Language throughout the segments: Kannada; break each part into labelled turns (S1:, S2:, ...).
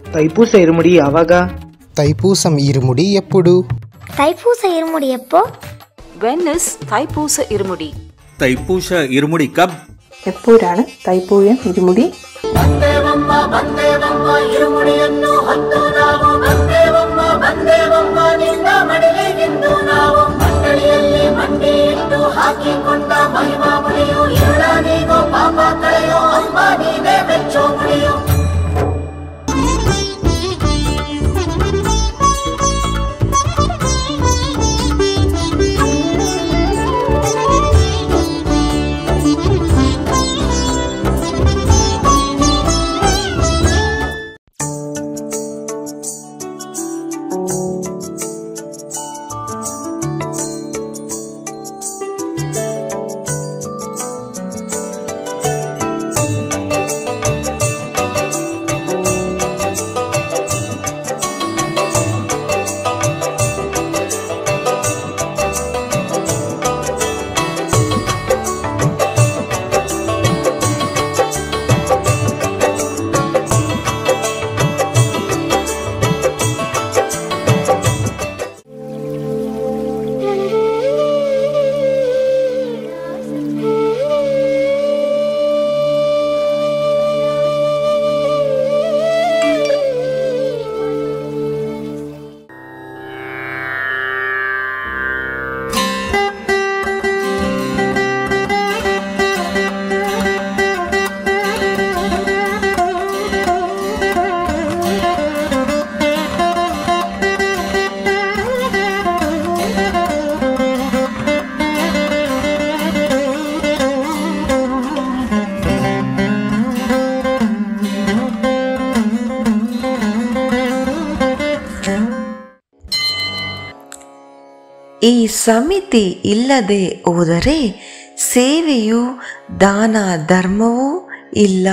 S1: తైపూస ఇరుముడి యాವಾಗ
S2: తైపూసం ఇరుముడి ఎప్పుడు
S3: தைப்பூச இருமுடி எப்போ
S4: When is Thaipoosa Irumudi?
S5: തൈപ്പൂശ irumudi കബ്
S6: എപ്പോഴാണ് തൈപ്പൂയം ഇരുമുടി
S7: ಈ ಸಮಿತಿ ಇಲ್ಲದೆ ಹೋದರೆ ಸೇವೆಯೂ ದಾನ ಧರ್ಮವೂ ಇಲ್ಲ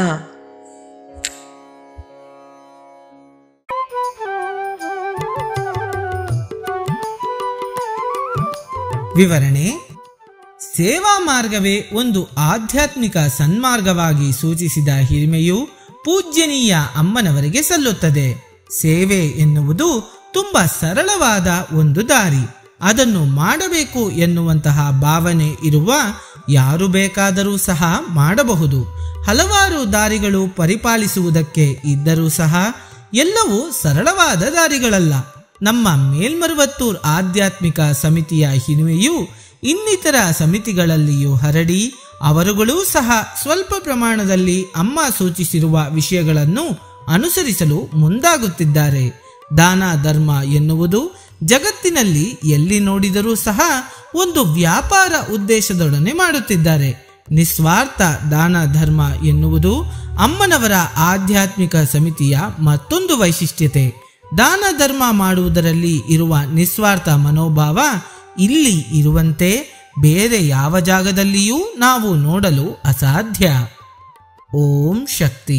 S8: ವಿವರಣೆ ಸೇವಾ ಮಾರ್ಗವೇ ಒಂದು ಆಧ್ಯಾತ್ಮಿಕ ಸನ್ಮಾರ್ಗವಾಗಿ ಸೂಚಿಸಿದ ಹಿರಿಮೆಯು ಪೂಜ್ಯನೀಯ ಅಮ್ಮನವರಿಗೆ ಸಲ್ಲುತ್ತದೆ ಸೇವೆ ಎನ್ನುವುದು ತುಂಬಾ ಸರಳವಾದ ಒಂದು ದಾರಿ ಅದನ್ನು ಮಾಡಬೇಕು ಎನ್ನುವಂತಹ ಭಾವನೆ ಇರುವ ಯಾರು ಬೇಕಾದರೂ ಸಹ ಮಾಡಬಹುದು ಹಲವಾರು ದಾರಿಗಳು ಪರಿಪಾಲಿಸುವುದಕ್ಕೆ ಇದ್ದರೂ ಸಹ ಎಲ್ಲವೂ ಸರಳವಾದ ದಾರಿಗಳಲ್ಲ ನಮ್ಮ ಮೇಲ್ಮರುವತ್ತೂರ್ ಆಧ್ಯಾತ್ಮಿಕ ಸಮಿತಿಯ ಹಿರಿಮೆಯು ಇನ್ನಿತರ ಸಮಿತಿಗಳಲ್ಲಿಯೂ ಹರಡಿ ಅವರುಗಳೂ ಸಹ ಸ್ವಲ್ಪ ಪ್ರಮಾಣದಲ್ಲಿ ಅಮ್ಮ ಸೂಚಿಸಿರುವ ವಿಷಯಗಳನ್ನು ಅನುಸರಿಸಲು ಮುಂದಾಗುತ್ತಿದ್ದಾರೆ ದಾನ ಧರ್ಮ ಎನ್ನುವುದು ಜಗತ್ತಿನಲ್ಲಿ ಎಲ್ಲಿ ನೋಡಿದರೂ ಸಹ ಒಂದು ವ್ಯಾಪಾರ ಉದ್ದೇಶದೊಡನೆ ಮಾಡುತ್ತಿದ್ದಾರೆ ನಿಸ್ವಾರ್ಥ ದಾನ ಧರ್ಮ ಎನ್ನುವುದು ಅಮ್ಮನವರ ಆಧ್ಯಾತ್ಮಿಕ ಸಮಿತಿಯ ಮತ್ತೊಂದು ವೈಶಿಷ್ಟ್ಯತೆ ದಾನ ಧರ್ಮ ಮಾಡುವುದರಲ್ಲಿ ಇರುವ ನಿಸ್ವಾರ್ಥ ಮನೋಭಾವ ಇಲ್ಲಿ ಇರುವಂತೆ ಬೇರೆ ಯಾವ ಜಾಗದಲ್ಲಿಯೂ ನಾವು ನೋಡಲು ಅಸಾಧ್ಯ ಓಂ ಶಕ್ತಿ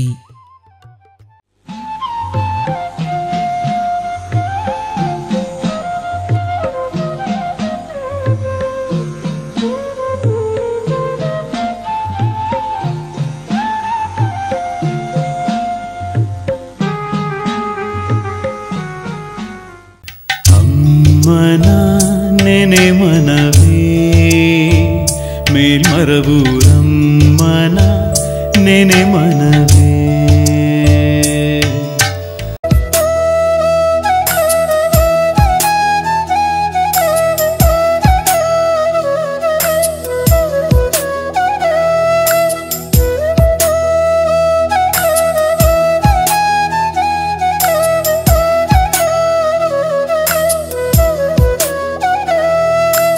S9: ಅಮ್ಮನ ನೆನೆ ಮನವೇ ಮೇಲ್ಮರಬೂರಮ್ಮನ ನೆನೆ ಮನವೇ